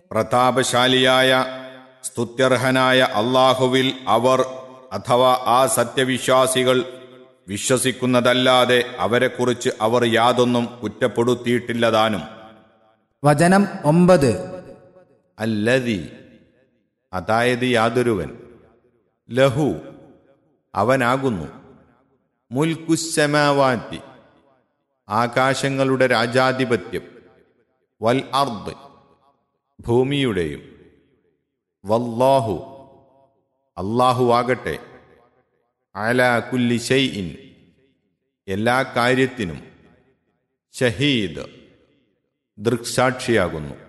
പ്രതാപശാലിയായ സ്തുത്യർഹനായ അള്ളാഹുവിൽ അവർ അഥവാ ആ സത്യവിശ്വാസികൾ വിശ്വസിക്കുന്നതല്ലാതെ അവരെക്കുറിച്ച് അവർ യാതൊന്നും കുറ്റപ്പെടുത്തിയിട്ടില്ലതാനും വചനം ഒമ്പത് അല്ലതി അതായത് യാതൊരുവൻ ലഹു അവനാകുന്നു മുൽക്കുശമാവാറ്റി ആകാശങ്ങളുടെ രാജാധിപത്യം വൽ അർദ് ഭൂമിയുടെയും വല്ലാഹു അല്ലാഹു ആകട്ടെ അല കുല്ലി ഷൈഇൻ എല്ലാ കാര്യത്തിനും ഷഹീദ് ദൃക്സാക്ഷിയാകുന്നു